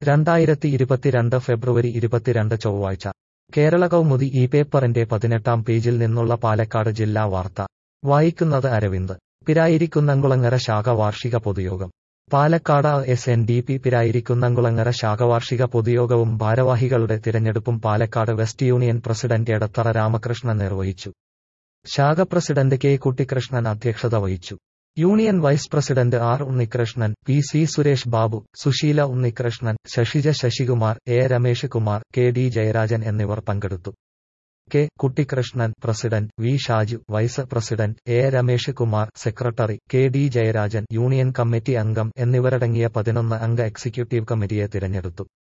രണ്ടായിരത്തി ഇരുപത്തിരണ്ട് ഫെബ്രുവരി ഇരുപത്തിരണ്ട് ചൊവ്വാഴ്ച കേരള കൗമുദി ഈ പേപ്പറിന്റെ പതിനെട്ടാം പേജിൽ നിന്നുള്ള പാലക്കാട് ജില്ലാ വാർത്ത വായിക്കുന്നത് അരവിന്ദ് പിരായിരിക്കുന്നംകുളങ്ങര ശാഖ വാർഷിക പൊതുയോഗം Palakkad S N D P Pirayirikkunnamkulangara ശാഖ വാർഷിക പൊതുയോഗവും ഭാരവാഹികളുടെ തിരഞ്ഞെടുപ്പും Palakkad West union president Edathara Ramakrishnan നിർവഹിച്ചു ശാഖ പ്രസിഡന്റ് കെ കുട്ടിക്കൃഷ്ണൻ അധ്യക്ഷത വഹിച്ചു union vice president R Unnikrishnan P C Suresh Babu Susheela Unnikrishnan Sasija Sasikumar A Ramesh Kumar K D Jayarajan എന്നിവർ പങ്കെടുത്തു K Kuttikrishnan president V Shaju vice president A Ramesh Kumar secretary K D Jayarajan union committee അംഗം എന്നിവരടങ്ങിയ പതിനൊന്ന് അംഗ എക്സിക്യൂട്ടീവ് കമ്മിറ്റിയെ തിരഞ്ഞെടുത്തു